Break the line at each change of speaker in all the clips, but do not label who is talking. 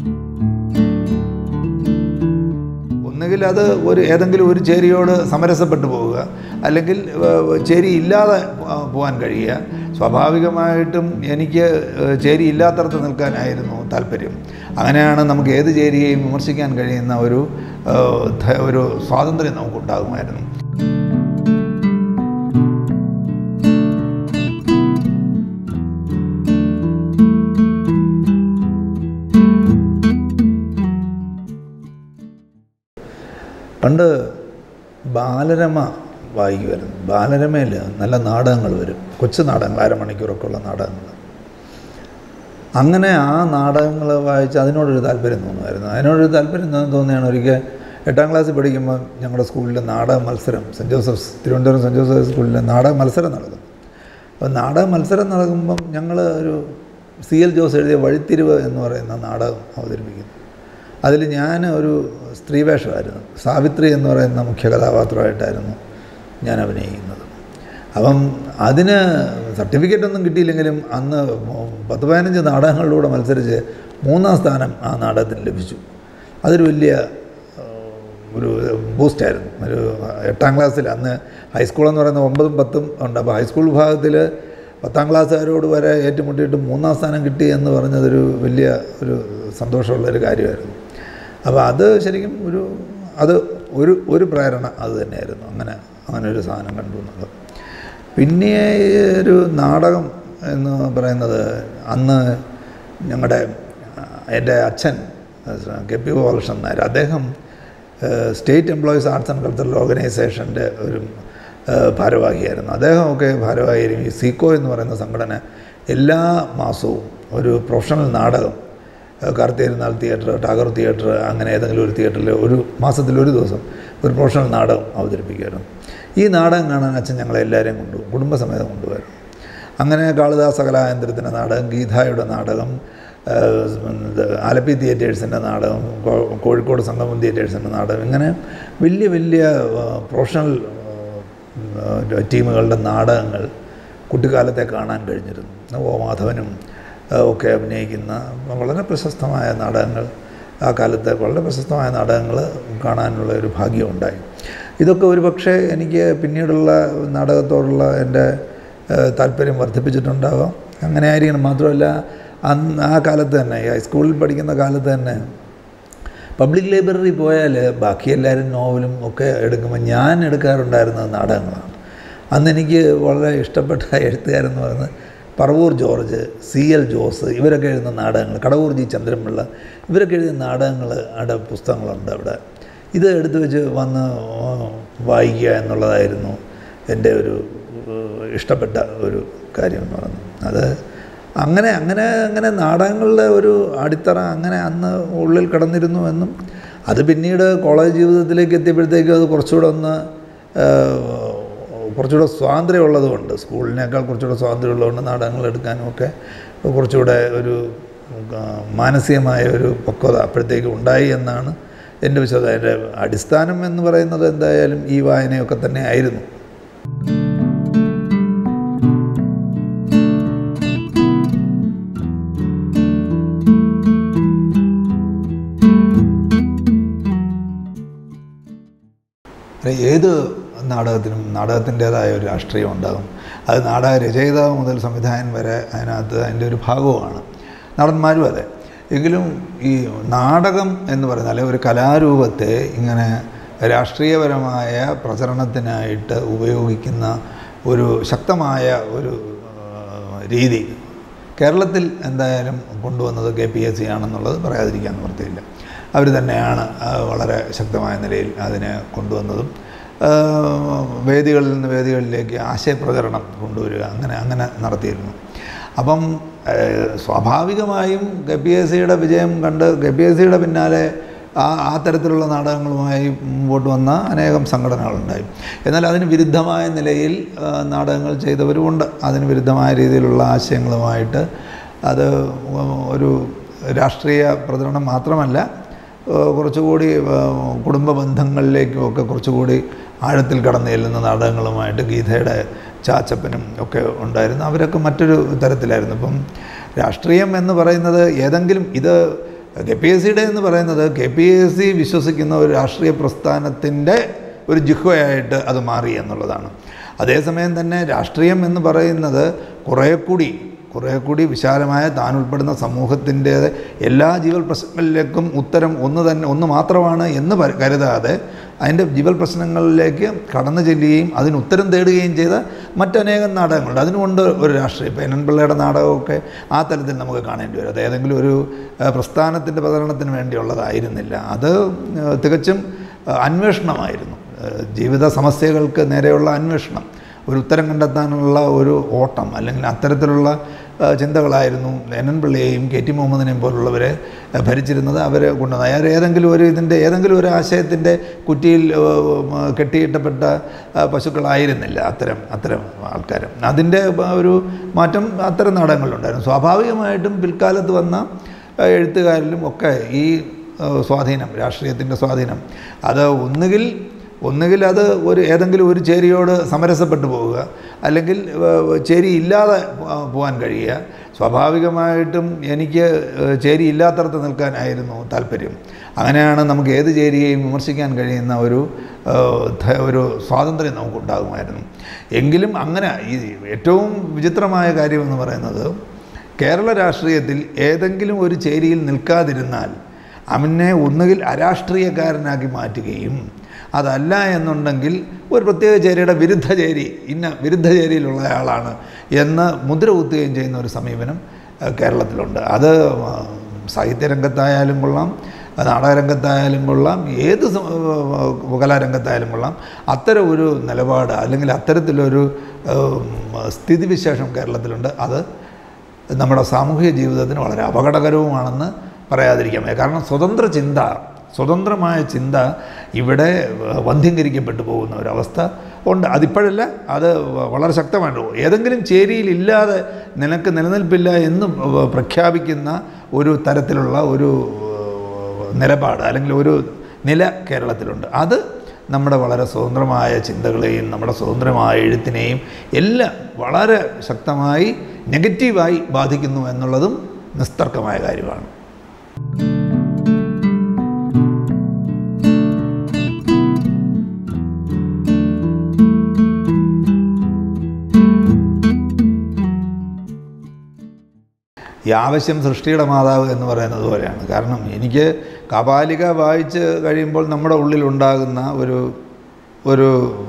ഒന്നുകിൽ അത് ഒരു ഏതെങ്കിലും ഒരു ചേരിയോട് സമരസപ്പെട്ടു പോവുക അല്ലെങ്കിൽ ഏഹ്, ചേരി ഇല്ലാതെ ആ, പോകാൻ കഴിയുക സ്വാഭാവികമായിട്ടും എനിക്ക് ഏഹ്, ചേരി ഇല്ലാത്തടത്ത് നിൽക്കാനായിരുന്നു താല്പര്യം അങ്ങനെയാണ് നമുക്ക് ഏത് ചേരിയെയും വിമർശിക്കാൻ കഴിയുന്ന ഒരു ഏഹ്, ധ- ഒരു സ്വാതന്ത്ര്യം നമുക്കുണ്ടാകുമായിരുന്നു പണ്ട് ബാലരമ വായിക്കുമായിരുന്നു ബാലരമയിൽ നല്ല നാടകങ്ങൾ വരും കൊച്ചു നാടകങ്ങൾ അരമണിക്കൂറൊക്കെ ഉള്ള നാടകങ്ങൾ അങ്ങനെ ആ നാടകങ്ങൾ വായിച്ച് അതിനോടൊരു താല്പര്യം തോന്നുമായിരുന്നു അതിനോടൊരു താല്പര്യം തോന്നി- തോന്നിയാണ് ഒരിക്കൽ എട്ടാം ക്ലാസ്സിൽ പഠിക്കുമ്പോൾ ഞങ്ങളുടെ സ്കൂളിൽ നാടക മത്സരം saint Joseph's Thiruvananthapuram saint Joseph സ്കൂളിൽ നാടക മത്സരം നടക്കും അപ്പോൾ നാടക മത്സരം നടക്കുമ്പം ഞങ്ങൾ ഒരു സി എൽ ജോസ് എഴുതിയ വഴിത്തിരിവ് എന്ന് പറയുന്ന നാടകം അവതരിപ്പിക്കുന്നു അതിൽ ഞാൻ ഒരു സ്ത്രീവേഷമായിരുന്നു സാവിത്രി എന്ന് പറയുന്ന മുഖ്യ കഥാപാത്രമായിട്ടായിരുന്നു ഞാൻ അഭിനയിക്കുന്നത് അപ്പം അതിന് സർട്ടിഫിക്കറ്റ് ഒന്നും കിട്ടിയില്ലെങ്കിലും അന്ന് പത്ത് പതിനഞ്ച് നാടകങ്ങളിലൂടെ മത്സരിച്ച് മൂന്നാം സ്ഥാനം ആ നാടകത്തിന് ലഭിച്ചു അതൊരു വലിയ ഏഹ്, ഒരു ബൂസ്റ്റായിരുന്നു ഒരു എട്ടാം ക്ലാസ്സിൽ അന്ന് ഹൈസ്കൂൾ എന്ന് പറയുന്ന ഒമ്പതും പത്തും ഉണ്ട് അപ്പോൾ ഹൈസ്കൂൾ വിഭാഗത്തിൽ പത്താം ക്ലാസ്സുകാരോട് വരെ ഏറ്റുമുട്ടിയിട്ട് മൂന്നാം സ്ഥാനം കിട്ടി എന്ന് പറഞ്ഞതൊരു വലിയ ഒരു സന്തോഷമുള്ളൊരു കാര്യമായിരുന്നു അപ്പോൾ അത് ശരിക്കും ഒരു അത് ഒരു ഒരു പ്രേരണ അത് തന്നെയായിരുന്നു അങ്ങനെ അങ്ങനെ ഒരു സാധനം കണ്ടു എന്നുള്ളത് പിന്നെ ഒരു നാടകം എന്ന് പറയുന്നത് അന്ന് ഞങ്ങളുടെ എൻ്റെ അച്ഛൻ കെ പി ഗോപാലകൃഷ്ണൻ നായർ അദ്ദേഹം state employees arts and cultural ഓർഗനൈസേഷൻ്റെ ഒരു ഏഹ്, ഭാരവാഹിയായിരുന്നു അദ്ദേഹമൊക്കെ ഭാരവാഹിയായിരുന്നു ഈ സീക്കോ എന്ന് പറയുന്ന സംഘടന എല്ലാ മാസവും ഒരു പ്രൊഫഷണൽ നാടകം ഏഹ്, കാർത്തികരുന്നാൾ തിയേറ്റർ ടാഗോർ തിയേറ്റർ അങ്ങനെ ഏതെങ്കിലും ഒരു തിയേറ്ററിൽ ഒരു മാസത്തിൽ ഒരു ദിവസം ഒരു പ്രൊഫഷണൽ നാടകം അവതരിപ്പിക്കുമായിരുന്നു ഈ നാടകം കാണാൻ അച്ഛൻ ഞങ്ങളെ എല്ലാവരെയും കൊണ്ടുപോകും കുടുംബസമേതം കൊണ്ടുപോയിരുന്നു അങ്ങനെ കാളിദാസ കലാകേന്ദ്രത്തിൻ്റെ നാടകം ഗീതായുടെ നാടകം ഏഹ്, ഇത് ആലപ്പി തിയേറ്റേഴ്സിൻ്റെ നാടകം കോ- കോഴിക്കോട് സംഗമം തിയേറ്റേഴ്സിൻ്റെ നാടകം ഇങ്ങനെ വലിയ വലിയ ഏഹ്, പ്രൊഫഷണൽ ഏഹ്, ടീമുകളുടെ നാടകങ്ങൾ കുട്ടിക്കാലത്തെ കാണാൻ കഴിഞ്ഞിരുന്നു ഓ മാധവനും ഏഹ്, ഒക്കെ അഭിനയിക്കുന്ന വളരെ പ്രശസ്തമായ നാടകങ്ങൾ ആ കാലത്തെ വളരെ പ്രശസ്തമായ നാടകങ്ങൾ കാണാനുള്ള ഒരു ഭാഗ്യം ഉണ്ടായി ഇതൊക്കെ ഒരു പക്ഷേ എനിക്ക് പിന്നീടുള്ള നാടകത്തോടുള്ള എൻ്റെ ഏഹ്, താല്പര്യം വർദ്ധിപ്പിച്ചിട്ടുണ്ടാവാം അങ്ങനെ ആയിരിക്കണം മാത്രമല്ല അന്ന് ആ കാലത്ത് തന്നെ ഈ ഹൈസ്കൂളിൽ പഠിക്കുന്ന കാലത്ത് തന്നെ പബ്ലിക് ലൈബ്രറി പോയാൽ ബാക്കി എല്ലാവരും നോവലും ഒക്കെ എടുക്കുമ്പോൾ ഞാൻ എടുക്കാറുണ്ടായിരുന്നത് നാടകങ്ങളാണ് അന്ന് എനിക്ക് വളരെ ഇഷ്ടപ്പെട്ട എഴുത്തുകാരെന്ന് പറയുന്നത് പറവൂർ ജോർജ് സി എൽ ജോസ് ഇവരൊക്കെ എഴുതുന്ന നാടകങ്ങൾ കടവൂർ ജി ചന്ദ്രൻപിള്ള ഇവരൊക്കെ എഴുതിയ നാടകങ്ങൾ അവിടെ പുസ്തകങ്ങളുണ്ട് അവിടെ ഇത് എടുത്തു വെച്ച് വന്ന് വായിക്കുക എന്നുള്ളതായിരുന്നു എൻ്റെ ഒരു ഏഹ്, ഇഷ്ടപ്പെട്ട ഒരു കാര്യം എന്ന് പറയുന്നത് അത് അങ്ങനെ അങ്ങനെ അങ്ങനെ നാടകങ്ങളുടെ ഒരു അടിത്തറ അങ്ങനെ അന്ന് ഉള്ളിൽ കിടന്നിരുന്നു എന്നും അത് പിന്നീട് കോളേജ് ജീവിതത്തിലേക്ക് എത്തിയപ്പോഴത്തേക്കും അത് കുറച്ചുകൂടെ ഒന്ന് ഏഹ്, കുറച്ചുകൂടെ സ്വാതന്ത്ര്യമുള്ളതുകൊണ്ട് സ്കൂളിനേക്കാൾ കുറച്ചുകൂടെ സ്വാതന്ത്ര്യമുള്ളതുകൊണ്ട് നാടകങ്ങൾ എടുക്കാനും ഒക്കെ കുറച്ചുകൂടെ ഒരു ആ, മാനസികമായ ഒരു പക്വത അപ്പോഴത്തേക്ക് ഉണ്ടായി എന്നാണ് എൻ്റെ വിശ്വാസം അതിൻ്റെ അടിസ്ഥാനം എന്ന് പറയുന്നത് എന്തായാലും ഈ വായനയൊക്കെ തന്നെ ആയിരുന്നു അല്ല, ഏത് നാടകത്തിനും നാടകത്തിൻ്റേതായ ഒരു രാഷ്ട്രീയം ഉണ്ടാകും അത് നാടക രചയിതാവ് മുതൽ സംവിധായകൻ വരെ അതിനകത്ത് അതിൻ്റെ ഒരു ഭാഗവുമാണ് നടന്മാരും അതെ എങ്കിലും ഈ നാടകം എന്ന് പറയുന്ന അല്ലെങ്കിൽ ഒരു കലാരൂപത്തെ ഇങ്ങനെ രാഷ്ട്രീയപരമായ പ്രചരണത്തിനായിട്ട് ഉപയോഗിക്കുന്ന ഒരു ശക്തമായ ഒരു ആ, രീതി കേരളത്തിൽ എന്തായാലും കൊണ്ടുവന്നത് കെ പി എസ് സി ആണെന്നുള്ളത് പറയാതിരിക്കാൻ നിവൃത്തിയില്ല അവർ തന്നെയാണ് ആ, വളരെ ശക്തമായ നിലയിൽ അതിനെ കൊണ്ടുവന്നതും ആ, വേദികളിൽ നിന്ന് വേദികളിലേക്ക് ആശയപ്രചരണം കൊണ്ടുവരിക അങ്ങനെ അങ്ങനെ നടത്തിയിരുന്നു അപ്പം ആ, സ്വാഭാവികമായും കെ പി എസ് സിയുടെ വിജയം കണ്ട് കെ പി എസ് സിയുടെ പിന്നാലെ ആ ആ തരത്തിലുള്ള നാടകങ്ങളുമായി മുമ്പോട്ട് വന്ന അനേകം സംഘടനകളുണ്ടായി എന്നാൽ അതിന് വിരുദ്ധമായ നിലയിൽ ആ, നാടകങ്ങൾ ചെയ്തവരുമുണ്ട് അതിന് വിരുദ്ധമായ രീതിയിലുള്ള ആശയങ്ങളുമായിട്ട് അത് ഒരു രാഷ്ട്രീയ പ്രചരണം മാത്രമല്ല ആ, കുറച്ചുകൂടി ആ, കുടുംബ ബന്ധങ്ങളിലേക്കും ഒക്കെ കുറച്ചുകൂടി ആഴത്തിൽ കടന്നു ചെല്ലുന്ന നാടകങ്ങളുമായിട്ട് ഗീതയുടെ ചാച്ചപ്പനും ഒക്കെ ഉണ്ടായിരുന്നു അവരൊക്കെ മറ്റൊരു തരത്തിലായിരുന്നു ഇപ്പം രാഷ്ട്രീയം എന്ന് പറയുന്നത് ഏതെങ്കിലും ഇത് കെ പി എസ് സിയുടെ എന്ന് പറയുന്നത് കെ പി എസ് സി വിശ്വസിക്കുന്ന ഒരു രാഷ്ട്രീയ പ്രസ്ഥാനത്തിൻ്റെ ഒരു ജിഹ്വയായിട്ട് അത് മാറി എന്നുള്ളതാണ് അതേസമയം തന്നെ രാഷ്ട്രീയം എന്ന് പറയുന്നത് കുറേ കൂടി കുറേ കൂടി വിശാലമായ താൻ ഉൾപ്പെടുന്ന സമൂഹത്തിൻ്റെ എല്ലാ ജീവൽ പ്രശ്നങ്ങളിലേക്കും ഉത്തരം ഒന്ന് തന്നെ ഒന്ന് മാത്രമാണ് എന്ന് പ- കരുതാതെ അതിൻ്റെ ജീവൽ പ്രശ്നങ്ങളിലേക്ക് കടന്നു ചെല്ലുകയും അതിന് ഉത്തരം തേടുകയും ചെയ്ത മറ്റനേകം നാടകങ്ങളുണ്ട് അതിനുകൊണ്ട് ഒരു രാഷ്ട്രീയം ഇപ്പോൾ എനൻപിള്ളയുടെ നാടകമൊക്കെ ആ തലത്തിൽ നമുക്ക് കാണേണ്ടി വരും അത് ഏതെങ്കിലും ഒരു ഏഹ്, പ്രസ്ഥാനത്തിൻ്റെ പ്രചരണത്തിന് വേണ്ടിയുള്ളതായിരുന്നില്ല അത് ഏഹ്, തികച്ചും ഏഹ്, അന്വേഷണമായിരുന്നു ഏഹ്, ജീവിത സമസ്യകൾക്ക് നേരെയുള്ള അന്വേഷണം ഒരു ഉത്തരം കണ്ടെത്താനുള്ള ഒരു ഓട്ടം അല്ലെങ്കിൽ അത്തരത്തിലുള്ള ആ, ചിന്തകളായിരുന്നു എൻ പിള്ളയെയും കെ ടി മുഹമ്മദിനെയും പോലുള്ളവരെ ആ, ഭരിച്ചിരുന്നത് അവർ കൊണ്ടുവന്നത് അയാൾ ഏതെങ്കിലും ഒരു ഇതിൻ്റെ ഏതെങ്കിലും ഒരു ആശയത്തിൻ്റെ കുറ്റിയിൽ ആ, ആ, കെട്ടിയിട്ടപ്പെട്ട ആ, പശുക്കളായിരുന്നില്ല അത്തരം അത്തരം ആൾക്കാർ അതിൻ്റെ ഒരു മാറ്റം അത്തരം നാടകങ്ങളുണ്ടായിരുന്നു സ്വാഭാവികമായിട്ടും പിൽക്കാലത്ത് വന്ന ആ, എഴുത്തുകാരിലും ഒക്കെ ഈ ആ, സ്വാധീനം രാഷ്ട്രീയത്തിൻ്റെ സ്വാധീനം അത് ഒന്നുകിൽ ഒന്നുകിൽ അത് ഒരു ഏതെങ്കിലും ഒരു ചേരിയോട് സമരസപ്പെട്ടു പോവുക അല്ലെങ്കിൽ ഏഹ്, ചേരി ഇല്ലാതെ പോ- പോകാൻ കഴിയുക സ്വാഭാവികമായിട്ടും എനിക്ക് ഏഹ്, ചേരി ഇല്ലാത്തടത്ത് നിൽക്കാനായിരുന്നു താല്പര്യം അങ്ങനെയാണ് നമുക്ക് ഏത് ചേരിയെയും വിമർശിക്കാൻ കഴിയുന്ന ഒരു ഏഹ്, ധ- ഒരു സ്വാതന്ത്ര്യം നമുക്കുണ്ടാകുമായിരുന്നു എങ്കിലും അങ്ങനെ ഈ ഏറ്റവും വിചിത്രമായ കാര്യമെന്ന് പറയുന്നത് കേരള രാഷ്ട്രീയത്തിൽ ഏതെങ്കിലും ഒരു ചേരിയിൽ നിൽക്കാതിരുന്നാൽ അവനെ ഒന്നുകിൽ അരാഷ്ട്രീയക്കാരനാക്കി മാറ്റുകയും അതല്ല എന്നുണ്ടെങ്കിൽ ഒരു പ്രത്യേക ചേരിയുടെ വിരുദ്ധ ചേരി ഇന്ന വിരുദ്ധ ചേരിയിലുള്ള ആളാണ് എന്ന് മുദ്ര കുത്തുകയും ചെയ്യുന്ന ഒരു സമീപനം ഏഹ്, കേരളത്തിലുണ്ട് അത് ആ, സാഹിത്യരംഗത്തായാലും കൊള്ളാം നാടകരംഗത്തായാലും കൊള്ളാം ഏത് സ- ഏഹ്, കലാരംഗത്തായാലും കൊള്ളാം അത്തരം ഒരു നിലപാട് അല്ലെങ്കിൽ അത്തരത്തിലൊരു ഏഹ്, സ്ഥിതിവിശേഷം കേരളത്തിലുണ്ട് അത് നമ്മുടെ സാമൂഹിക ജീവിതത്തിന് വളരെ അപകടകരവുമാണെന്ന് പറയാതിരിക്കാൻ വയ്യ കാരണം സ്വതന്ത്ര ചിന്ത സ്വതന്ത്രമായ ചിന്ത ഇവിടെ വന്ധ്യംകരിക്കപ്പെട്ടു പോകുന്ന ഒരവസ്ഥ ഉണ്ട് അതിപ്പോഴല്ല അത് വളരെ ശക്തമായിട്ട് പോകും. ഏതെങ്കിലും ചേരിയിൽ ഇല്ലാതെ നിനക്ക് നിലനിൽപ്പില്ല എന്ന് പ്രഖ്യാപിക്കുന്ന ഒരു തരത്തിലുള്ള ഒരു നിലപാട് അല്ലെങ്കിൽ ഒരു നില കേരളത്തിലുണ്ട് അത് നമ്മുടെ വളരെ സ്വതന്ത്രമായ ചിന്തകളെയും നമ്മുടെ സ്വതന്ത്രമായ എഴുത്തിനെയും എല്ലാം വളരെ ശക്തമായി നെഗറ്റീവായി ബാധിക്കുന്നു എന്നുള്ളതും നിസ്തർക്കമായ കാര്യമാണ് ഈ ആവശ്യം സൃഷ്ടിയുടെ മാതാവ് എന്ന് പറയുന്നത് പോലെയാണ് കാരണം എനിക്ക് കപാലിക വായിച്ച് കഴിയുമ്പോൾ നമ്മുടെ ഉള്ളിലുണ്ടാകുന്ന ഒരു ഒരു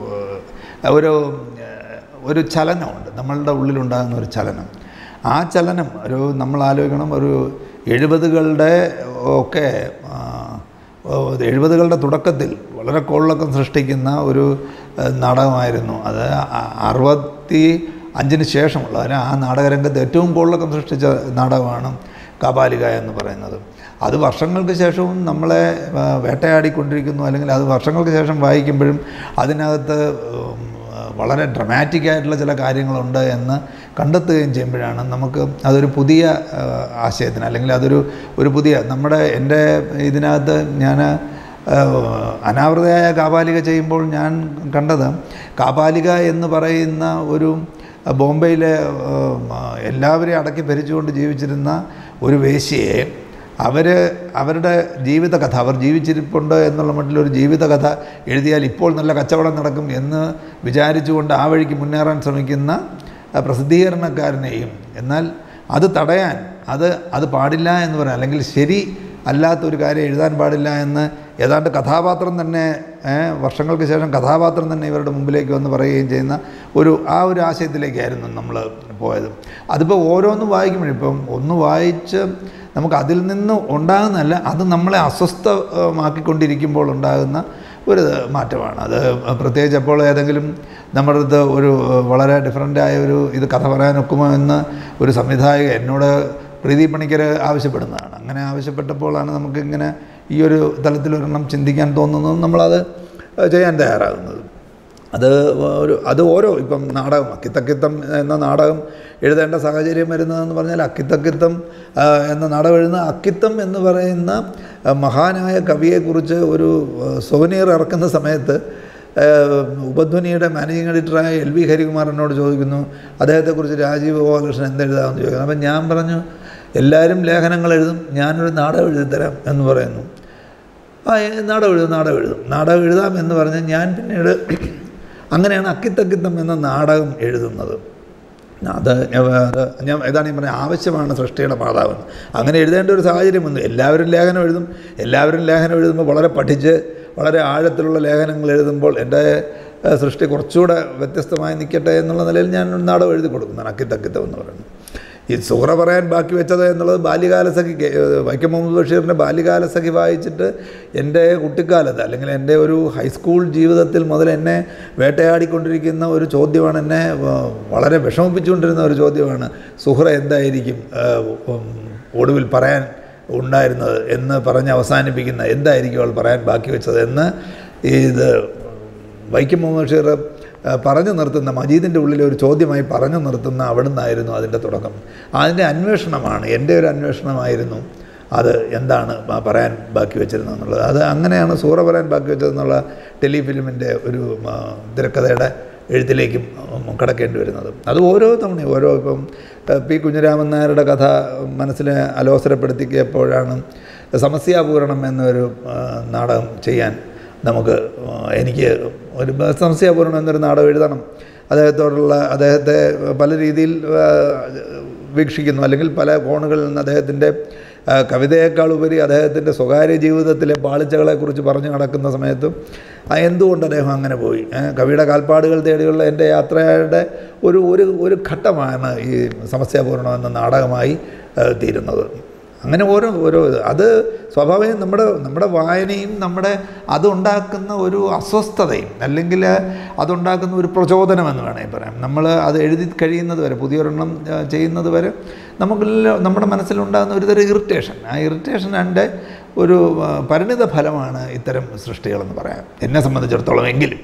ഏഹ്, ഒരു ഏഹ്, ഒരു ചലനമുണ്ട് നമ്മളുടെ ഉള്ളിലുണ്ടാകുന്ന ഒരു ചലനം ആ ചലനം ഒരു നമ്മൾ ആലോചിക്കണം ഒരു എഴുപതുകളുടെ ഒക്കെ ആ, ഓ, എഴുപതുകളുടെ തുടക്കത്തിൽ വളരെ കോളിളക്കം സൃഷ്ടിക്കുന്ന ഒരു ഏഹ്, നാടകമായിരുന്നു അത് അ- അറുപത്തി അഞ്ചിന് ശേഷമുള്ള അതിന് ആ നാടകരംഗത്ത് ഏറ്റവും കോളിളക്കം സൃഷ്ടിച്ച നാടകമാണ് കാപാലിക എന്ന് പറയുന്നത് അത് വർഷങ്ങൾക്ക് ശേഷവും നമ്മളെ ആ, വേട്ടയാടിക്കൊണ്ടിരിക്കുന്നു അല്ലെങ്കിൽ അത് വർഷങ്ങൾക്ക് ശേഷം വായിക്കുമ്പോഴും അതിനകത്ത് ഉം, വളരെ ഡ്രമാറ്റിക് ആയിട്ടുള്ള ചില കാര്യങ്ങളുണ്ട് എന്ന് കണ്ടെത്തുകയും ചെയ്യുമ്പോഴാണ് നമുക്ക് അതൊരു പുതിയ ആ, ആശയത്തിന് അല്ലെങ്കിൽ അതൊരു ഒരു പുതിയ നമ്മുടെ എൻ്റെ ഇതിനകത്ത് ഞാൻ ആ, അനാവൃതയായ കാപാലിക ചെയ്യുമ്പോൾ ഞാൻ കണ്ടത് കാപാലിക എന്ന് പറയുന്ന ഒരു ബോംബെയിലെ ഉം, എല്ലാവരെയും അടക്കി ഭരിച്ചുകൊണ്ട് ജീവിച്ചിരുന്ന ഒരു വേശ്യയെ അവർ അവരുടെ ജീവിതകഥ അവർ ജീവിച്ചിരിപ്പുണ്ട് എന്നുള്ള മട്ടിലൊരു ജീവിതകഥ എഴുതിയാൽ ഇപ്പോൾ നല്ല കച്ചവടം നടക്കും എന്ന് വിചാരിച്ചുകൊണ്ട് ആ വഴിക്ക് മുന്നേറാൻ ശ്രമിക്കുന്ന ആ, പ്രസിദ്ധീകരണക്കാരനെയും എന്നാൽ അത് തടയാൻ അത് അത് പാടില്ല എന്ന് പറയാം അല്ലെങ്കിൽ ശരി അല്ലാത്ത ഒരു കാര്യം എഴുതാൻ പാടില്ല എന്ന് ഏതാണ്ട് കഥാപാത്രം തന്നെ ഏ, വർഷങ്ങൾക്ക് ശേഷം കഥാപാത്രം തന്നെ ഇവരുടെ മുമ്പിലേക്ക് വന്ന് പറയുകയും ചെയ്യുന്ന ഒരു ആ ഒരു ആശയത്തിലേക്കായിരുന്നു നമ്മൾ പോയത് അതിപ്പോൾ ഓരോന്നും വായിക്കുമ്പോഴും ഇപ്പം ഒന്ന് വായിച്ച് നമുക്ക് അതിൽ നിന്ന് ഉണ്ടാകുന്നതല്ല അത് നമ്മളെ അസ്വസ്ഥമാക്കിക്കൊണ്ടിരിക്കുമ്പോൾ ഉണ്ടാകുന്ന ഒരു മാറ്റമാണ് അത് പ്രത്യേകിച്ച് അപ്പോൾ ഏതെങ്കിലും നമ്മുടെ അടുത്ത് ഒരു വളരെ ഡിഫറൻ്റായ ഒരു ഇത് കഥ പറയാനൊക്കുമോ എന്ന് ഒരു സംവിധായക എന്നോട് പ്രീതി പണിക്കർ ആവശ്യപ്പെടുന്നതാണ് അങ്ങനെ ആവശ്യപ്പെട്ടപ്പോഴാണ് നമുക്കിങ്ങനെ ഈ ഒരു തലത്തിലൊരെണ്ണം ചിന്തിക്കാൻ തോന്നുന്നതും നമ്മളത് ചെയ്യാൻ തയ്യാറാകുന്നത് അത് ഒരു അത് ഓരോ ഇപ്പം നാടകം അക്കിത്തക്കിത്തം എന്ന നാടകം എഴുതേണ്ട സാഹചര്യം വരുന്നതെന്ന് പറഞ്ഞാൽ അക്കിത്തക്കിത്തം ആ, എന്ന നാടകം എഴുതുന്ന അക്കിത്തം എന്ന് പറയുന്ന ആ, മഹാനായ കവിയെക്കുറിച്ച് ഒരു സോനിയർ ഇറക്കുന്ന സമയത്ത് ആ, ഉപധ്വനിയുടെ മാനേജിങ് എഡിറ്ററായ എൽ വി ഹരികുമാർ എന്നോട് ചോദിക്കുന്നു അദ്ദേഹത്തെക്കുറിച്ച് രാജീവ് ഗോപാലകൃഷ്ണൻ എന്തെഴുതാമെന്ന് ചോദിക്കുന്നു അപ്പം ഞാൻ പറഞ്ഞു എല്ലാവരും ലേഖനങ്ങൾ എഴുതും ഞാനൊരു നാടകം എഴുതിത്തരാം എന്ന് പറയുന്നു ആ ഏ, നാടകം എഴുതും നാടകം എഴുതും നാടകം എഴുതാം എന്ന് പറഞ്ഞ് ഞാൻ പിന്നീട് അങ്ങനെയാണ് അക്കിത്തക്കിത്തം എന്ന നാടകം എഴുതുന്നത് അത് ഞാൻ- അത് ഞാൻ ഇതാണ് ഞാൻ പറഞ്ഞത് ആവശ്യമാണ് സൃഷ്ടിയുടെ മാതാവ് അങ്ങനെ എഴുതേണ്ട ഒരു സാഹചര്യം വന്നു എല്ലാവരും ലേഖനം എഴുതും എല്ലാവരും ലേഖനം എഴുതുമ്പോൾ വളരെ പഠിച്ച് വളരെ ആഴത്തിലുള്ള ലേഖനങ്ങൾ എഴുതുമ്പോൾ എൻ്റെ ഏഹ്, സൃഷ്ടി കുറച്ചുകൂടെ വ്യത്യസ്തമായി നിൽക്കട്ടെ എന്നുള്ള നിലയിൽ ഞാൻ ഒരു നാടകം എഴുതി കൊടുക്കുന്നതാണ് അക്കിത്തക്കിത്തം എന്ന് പറയുന്നത് ഈ സുഹറ പറയാൻ ബാക്കി വെച്ചത് എന്നുള്ളത് ബാല്യകാലസഖി വൈക്കം മുഹമ്മദ് ബഷീറിൻ്റെ ബാല്യകാലസഖി വായിച്ചിട്ട് എൻ്റെ കുട്ടിക്കാലത്ത് അല്ലെങ്കിൽ എൻ്റെ ഒരു ഹൈസ്കൂൾ ജീവിതത്തിൽ മുതൽ എന്നെ വേട്ടയാടിക്കൊണ്ടിരിക്കുന്ന ഒരു ചോദ്യമാണ് എന്നെ വ- വളരെ വിഷമിപ്പിച്ചുകൊണ്ടിരുന്ന ഒരു ചോദ്യമാണ് സുഹറ എന്തായിരിക്കും ആ, ഉം, ഒടുവിൽ പറയാൻ ഉണ്ടായിരുന്നത് എന്ന് പറഞ്ഞ് അവസാനിപ്പിക്കുന്ന എന്തായിരിക്കും അവൾ പറയാൻ ബാക്കി വെച്ചത് എന്ന് ഇത് വൈക്കം മുഹമ്മദ് ബഷീർ ആ, പറഞ്ഞു നിർത്തുന്ന മജീദിൻ്റെ ഉള്ളിലെ ഒരു ചോദ്യമായി പറഞ്ഞു നിർത്തുന്ന അവിടെ നിന്നായിരുന്നു അതിൻ്റെ തുടക്കം അതിൻ്റെ അന്വേഷണമാണ് എൻ്റെ ഒരു അന്വേഷണമായിരുന്നു അത് എന്താണ് പ- പറയാൻ ബാക്കി വെച്ചിരുന്നത് എന്നുള്ളത് അത് അങ്ങനെയാണ് സൂറ പറയാൻ ബാക്കി വെച്ചതെന്നുള്ള ടെലിഫിലിമിൻ്റെ ഒരു ആ, തിരക്കഥയുടെ എഴുത്തിലേക്കും ഉം, കടക്കേണ്ടി വരുന്നത് അത് ഓരോ തവണയും ഓരോ ഇപ്പം ആ, പി കുഞ്ഞിരാമൻ നായരുടെ കഥ മനസ്സിനെ അലോസരപ്പെടുത്തിയപ്പോഴാണ് സമസ്യാപൂരണം എന്നൊരു ആ, നാടകം ചെയ്യാൻ നമുക്ക് ആ, എനിക്ക് ഒരു സംശയപൂർണ്ണം എന്നൊരു നാടകം എഴുതണം അദ്ദേഹത്തോടുള്ള അദ്ദേഹത്തെ പല രീതിയിൽ ആ, വീക്ഷിക്കുന്നു അല്ലെങ്കിൽ പല കോണുകളിൽ നിന്ന് അദ്ദേഹത്തിൻ്റെ ആ, കവിതയേക്കാൾ ഉപരി അദ്ദേഹത്തിൻ്റെ സ്വകാര്യ ജീവിതത്തിലെ പാളിച്ചകളെക്കുറിച്ച് പറഞ്ഞു നടക്കുന്ന സമയത്തും ആ എന്തുകൊണ്ട് അദ്ദേഹം അങ്ങനെ പോയി ഏ, കവിയുടെ കാൽപ്പാടുകൾ തേടിയുള്ള എൻ്റെ യാത്രയുടെ ഒരു ഒരു ഒരു ഘട്ടമാണ് ഈ സമസ്യാപൂർണം എന്ന നാടകമായി ആ, തീരുന്നത് അങ്ങനെ ഓരോ ഓരോ ഇത്. അത് സ്വാഭാവികം നമ്മുടെ നമ്മുടെ വായനയും നമ്മുടെ അതുണ്ടാക്കുന്ന ഒരു അസ്വസ്ഥതയും അല്ലെങ്കിൽ അതുണ്ടാക്കുന്ന ഒരു പ്രചോദനം എന്ന് വേണമെങ്കിൽ പറയാം നമ്മൾ അത് എഴുതി കഴിയുന്നത് വരെ പുതിയൊരെണ്ണം ആ, ചെയ്യുന്നത് വരെ നമുക്ക് നമ്മുടെ മനസ്സിലുണ്ടാകുന്ന ഒരു തരം ഇറിറ്റേഷൻ ആ ഇറിറ്റേഷൻ എൻ്റെ ഒരു ആ, പരിണിത ഫലമാണ് ഇത്തരം സൃഷ്ടികളെന്ന് പറയാം എന്നെ സംബന്ധിച്ചിടത്തോളം എങ്കിലും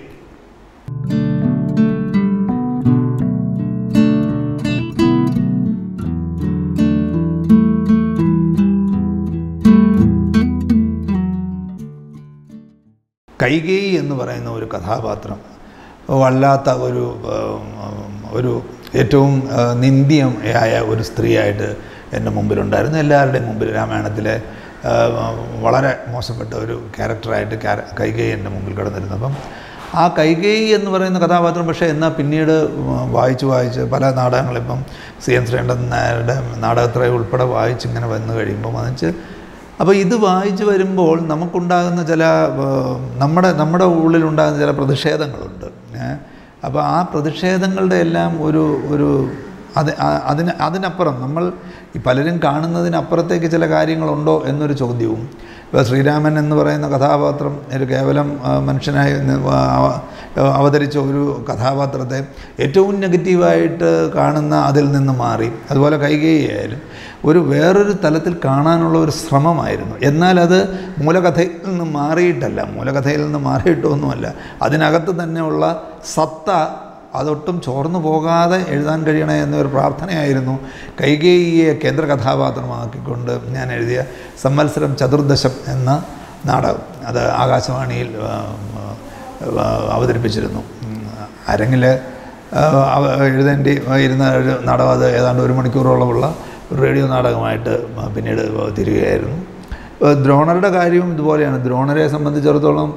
കൈകേയി എന്ന് പറയുന്ന ഒരു കഥാപാത്രം വല്ലാത്ത ഒരു ഉം, ഒരു ഏറ്റവും ആ, നിന്ദ്യമായ ഒരു സ്ത്രീയായിട്ട് എൻ്റെ മുമ്പിലുണ്ടായിരുന്നു എല്ലാവരുടെയും മുമ്പിൽ രാമായണത്തിലെ ആ, വളരെ മോശപ്പെട്ട ഒരു ക്യാരക്ടറായിട്ട് ക്യാര കൈകേയി എൻ്റെ മുമ്പിൽ കിടന്നിരുന്നു അപ്പം ആ കൈകേയി എന്ന് പറയുന്ന കഥാപാത്രം പക്ഷേ എന്നാൽ പിന്നീട് വായിച്ച് വായിച്ച് പല നാടകങ്ങളിപ്പം സി എൻ ശ്രീകണ്ഠൻ നായരുടെ നാടകത്രയം ഉൾപ്പെടെ വായിച്ച് ഇങ്ങനെ വന്നു കഴിയുമ്പോൾ അതിച്ച് അപ്പോൾ ഇത് വായിച്ചു വരുമ്പോൾ നമുക്കുണ്ടാകുന്ന ചില ഏഹ്, നമ്മുടെ നമ്മുടെ ഉള്ളിലുണ്ടാകുന്ന ചില പ്രതിഷേധങ്ങളുണ്ട് ഏ? അപ്പോൾ ആ പ്രതിഷേധങ്ങളുടെ എല്ലാം ഒരു ഒരു അത് ആ- അതിന് അതിനപ്പുറം നമ്മൾ ഈ പലരും കാണുന്നതിനപ്പുറത്തേക്ക് ചില കാര്യങ്ങളുണ്ടോ എന്നൊരു ചോദ്യവും ഇപ്പോൾ ശ്രീരാമൻ എന്ന് പറയുന്ന കഥാപാത്രം ഒരു കേവലം ആ, മനുഷ്യനായി നി- ആ, അവതരിച്ച ഒരു കഥാപാത്രത്തെ ഏറ്റവും നെഗറ്റീവായിട്ട് കാണുന്ന അതിൽ നിന്ന് മാറി അതുപോലെ കൈകേയായാലും ഒരു വേറൊരു തലത്തിൽ കാണാനുള്ള ഒരു ശ്രമമായിരുന്നു എന്നാൽ അത് മൂലകഥയിൽ നിന്ന് മാറിയിട്ടല്ല മൂലകഥയിൽ നിന്ന് മാറിയിട്ടൊന്നുമല്ല അതിനകത്ത് തന്നെയുള്ള സത്ത അതൊട്ടും ചോർന്നു പോകാതെ എഴുതാൻ കഴിയണേ എന്നൊരു പ്രാർത്ഥനയായിരുന്നു കൈകേയിയെ കേന്ദ്ര കഥാപാത്രമാക്കിക്കൊണ്ട് ഞാൻ എഴുതിയ സംവത്സരം ചതുർദശം എന്ന നാടകം അത് ആകാശവാണിയിൽ ആ, ആ, അവതരിപ്പിച്ചിരുന്നു അരങ്ങിൽ എഴുതേണ്ടി ഇരുന്ന ഒരു നാടകം അത് ഏതാണ്ട് ഒരു മണിക്കൂറോളമുള്ള ഒരു റേഡിയോ നാടകമായിട്ട് പിന്നീട് തിരികെയായിരുന്നു ദ്രോണറുടെ കാര്യവും ഇതുപോലെയാണ് ദ്രോണരെ സംബന്ധിച്ചിടത്തോളം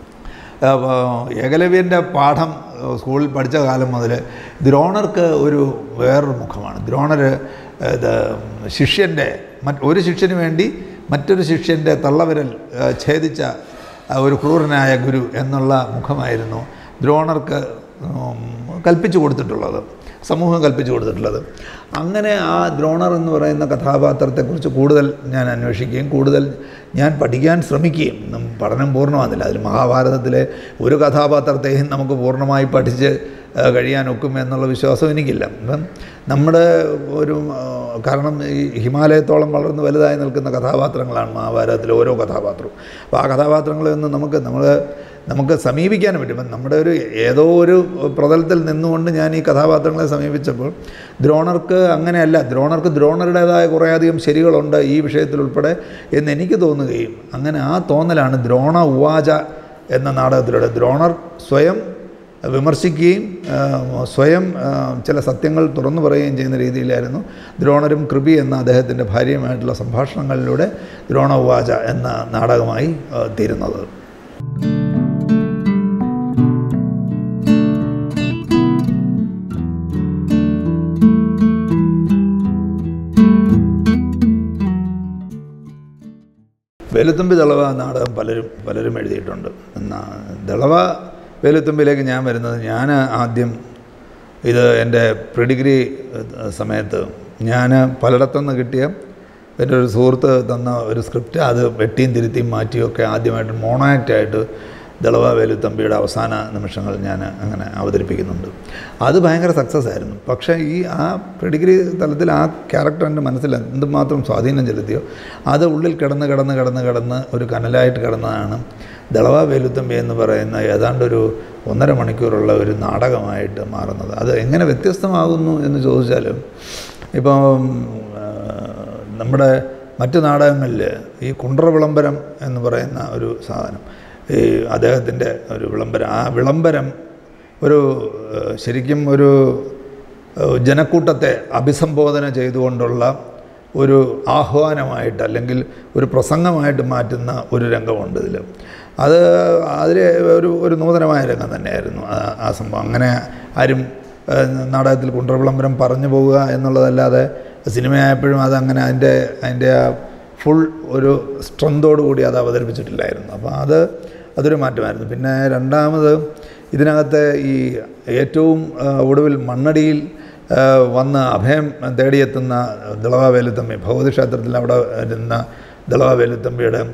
ഏകലവ്യൻ്റെ പാഠം സ്കൂളിൽ പഠിച്ച കാലം മുതൽ ദ്രോണർക്ക് ഒരു വേറൊരു മുഖമാണ് ദ്രോണർ ഇത് ശിഷ്യൻ്റെ മറ്റ് ഒരു ശിഷ്യന് വേണ്ടി മറ്റൊരു ശിഷ്യൻ്റെ തള്ളവിരൽ ആ, ഛേദിച്ച ആ, ഒരു ക്രൂരനായ ഗുരു എന്നുള്ള മുഖമായിരുന്നു ദ്രോണർക്ക് ഉം, കൽപ്പിച്ചു കൊടുത്തിട്ടുള്ളത് സമൂഹം കൽപ്പിച്ചു കൊടുത്തിട്ടുള്ളത് അങ്ങനെ ആ ദ്രോണർ എന്ന് പറയുന്ന കഥാപാത്രത്തെക്കുറിച്ച് കൂടുതൽ ഞാൻ അന്വേഷിക്കുകയും കൂടുതൽ ഞാൻ പഠിക്കാൻ ശ്രമിക്കുകയും നം- പഠനം പൂർണ്ണമാകുന്നില്ല അതിൽ മഹാഭാരതത്തിലെ ഒരു കഥാപാത്രത്തെയും നമുക്ക് പൂർണ്ണമായി പഠിച്ച് ആ, കഴിയാനൊക്കും എന്നുള്ള വിശ്വാസം എനിക്കില്ല അപ്പം നമ്മുടെ ഒരു ആ, കാരണം ഈ ഹിമാലയത്തോളം വളർന്ന് വലുതായി നിൽക്കുന്ന കഥാപാത്രങ്ങളാണ് മഹാഭാരതത്തിലെ ഓരോ കഥാപാത്രവും അപ്പോൾ ആ കഥാപാത്രങ്ങളിൽ നിന്ന് നമുക്ക് നമ്മൾ നമുക്ക് സമീപിക്കാനും പറ്റും ഇപ്പം നമ്മുടെ ഒരു ഏതോ ഒരു പ്രതലത്തിൽ നിന്നുകൊണ്ട് ഞാൻ ഈ കഥാപാത്രങ്ങളെ സമീപിച്ചപ്പോൾ ദ്രോണർക്ക് അങ്ങനെയല്ല ദ്രോണർക്ക് ദ്രോണരുടേതായ കുറേയധികം ശരികളുണ്ട് ഈ വിഷയത്തിൽ ഉൾപ്പെടെ എന്ന് എനിക്ക് തോന്നുകയും അങ്ങനെ ആ തോന്നലാണ് ദ്രോണ ഉവാച എന്ന നാടകത്തിലൂടെ ദ്രോണർ സ്വയം വിമർശിക്കുകയും ആ, സ്വയം ആ, ചില സത്യങ്ങൾ തുറന്നു പറയുകയും ചെയ്യുന്ന രീതിയിലായിരുന്നു ദ്രോണരും കൃപി എന്ന അദ്ദേഹത്തിൻ്റെ ഭാര്യയുമായിട്ടുള്ള സംഭാഷണങ്ങളിലൂടെ ദ്രോണവാച എന്ന നാടകമായി ആ, തീരുന്നത് വേലുത്തമ്പി ദളവ നാടകം പലരും പലരും എഴുതിയിട്ടുണ്ട് എന്നാൽ ദളവ വേലുത്തമ്പിലേക്ക് ഞാൻ വരുന്നത് ഞാൻ ആദ്യം ഇത് എൻ്റെ പ്രിഡിഗ്രി സമയത്ത് ഞാൻ പലയിടത്തുനിന്ന് കിട്ടിയ എൻ്റെ ഒരു സുഹൃത്ത് തന്ന ഒരു സ്ക്രിപ്റ്റ് അത് വെട്ടിയും തിരുത്തിയും മാറ്റിയൊക്കെ ആദ്യമായിട്ട് മോണോആക്റ്റായിട്ട് ദളവ വേലുത്തമ്പിയുടെ അവസാന നിമിഷങ്ങൾ ഞാൻ അങ്ങനെ അവതരിപ്പിക്കുന്നുണ്ട് അത് ഭയങ്കര സക്സസ് ആയിരുന്നു പക്ഷേ ഈ ആ പ്രിഡിഗ്രി തലത്തിൽ ആ ക്യാരക്ടർ എൻ്റെ മനസ്സിൽ എന്തുമാത്രം സ്വാധീനം ചെലുത്തിയോ അത് ഉള്ളിൽ കിടന്ന് കിടന്ന് കിടന്ന് കിടന്ന് ഒരു കനലായിട്ട് കിടന്നതാണ് ദളവ വേലുത്തമ്പി എന്ന് പറയുന്ന ഏതാണ്ടൊരു ഒന്നര മണിക്കൂറുള്ള ഒരു നാടകമായിട്ട് മാറുന്നത് അത് എങ്ങനെ വ്യത്യസ്തമാകുന്നു എന്ന് ചോദിച്ചാൽ ഇപ്പം ആ, നമ്മുടെ മറ്റു നാടകങ്ങളിൽ ഈ കുണ്ട്ര വിളംബരം എന്ന് പറയുന്ന ഒരു സാധനം ഈ അദ്ദേഹത്തിൻ്റെ ഒരു വിളംബരം ആ വിളംബരം ഒരു ഏഹ്, ശരിക്കും ഒരു ഏഹ്, ജനക്കൂട്ടത്തെ അഭിസംബോധന ചെയ്തുകൊണ്ടുള്ള ഒരു ആഹ്വാനമായിട്ട് അല്ലെങ്കിൽ ഒരു പ്രസംഗമായിട്ട് മാറ്റുന്ന ഒരു രംഗമുണ്ട് ഇതിൽ അത് അതിൽ ഒരു ഒരു നൂതനമായ രംഗം തന്നെയായിരുന്നു ആ- ആ സംഭവം അങ്ങനെ ആരും ഏഹ്, നാടകത്തിൽ കുണ്ട്ര വിളംബരം പറഞ്ഞു പോവുക എന്നുള്ളതല്ലാതെ സിനിമയായപ്പോഴും അതങ്ങനെ അതിൻ്റെ അതിൻ്റെ ആ ഫുൾ ഒരു സ്ട്രെങ്തോടു കൂടി അത് അവതരിപ്പിച്ചിട്ടില്ലായിരുന്നു അപ്പോൾ അത് അതൊരു മാറ്റമായിരുന്നു പിന്നെ രണ്ടാമത് ഇതിനകത്തെ ഈ ഏറ്റവും ആ, ഒടുവിൽ മണ്ണടിയിൽ ആ, വന്ന് അഭയം തേടിയെത്തുന്ന ദളവ വേലുത്തമ്പി ഭഗവതി ക്ഷേത്രത്തിൽ അവിടെ ഇരുന്ന ദളവ വേലുത്തമ്പിയുടെ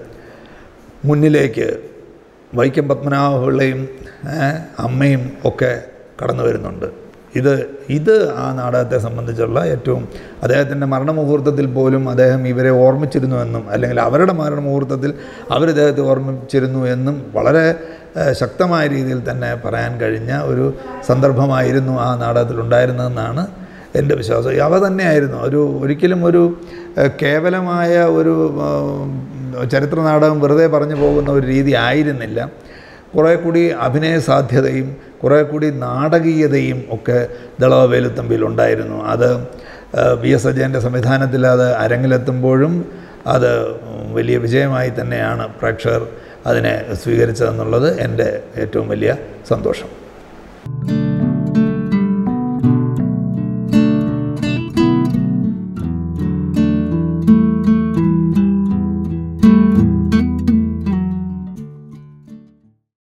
മുന്നിലേക്ക് വൈക്കം പത്മനാഭപിള്ളയും ഏ, അമ്മയും ഒക്കെ കടന്നു വരുന്നുണ്ട് ഇത് ഇത് ആ നാടകത്തെ സംബന്ധിച്ചുള്ള ഏറ്റവും അദ്ദേഹത്തിൻ്റെ മരണമുഹൂർത്തത്തിൽ പോലും അദ്ദേഹം ഇവരെ ഓർമ്മിച്ചിരുന്നുവെന്നും അല്ലെങ്കിൽ അവരുടെ മരണമുഹൂർത്തത്തിൽ അവർ ഇദ്ദേഹത്തെ ഓർമ്മിച്ചിരുന്നു എന്നും വളരെ ഏ, ശക്തമായ രീതിയിൽ തന്നെ പറയാൻ കഴിഞ്ഞ ഒരു സന്ദർഭമായിരുന്നു ആ നാടകത്തിൽ ഉണ്ടായിരുന്നതെന്നാണ് എൻ്റെ വിശ്വാസം അവ തന്നെയായിരുന്നു ഒരു ഒരിക്കലും ഒരു ഏഹ്, കേവലമായ ഒരു ഏഹ്, ചരിത്ര നാടകം വെറുതെ പറഞ്ഞു പോകുന്ന ഒരു രീതി ആയിരുന്നില്ല കുറേ കൂടി അഭിനയ സാധ്യതയും കുറേ കൂടി നാടകീയതയും ഒക്കെ ദളവ വേലുത്തമ്പിയിൽ ഉണ്ടായിരുന്നു അത് ഏഹ്, വി എസ് അജയൻ്റെ സംവിധാനത്തിൽ അത് അരങ്ങിലെത്തുമ്പോഴും അത് വലിയ വിജയമായി തന്നെയാണ് പ്രേക്ഷകർ അതിനെ സ്വീകരിച്ചതെന്നുള്ളത് എൻ്റെ ഏറ്റവും വലിയ സന്തോഷം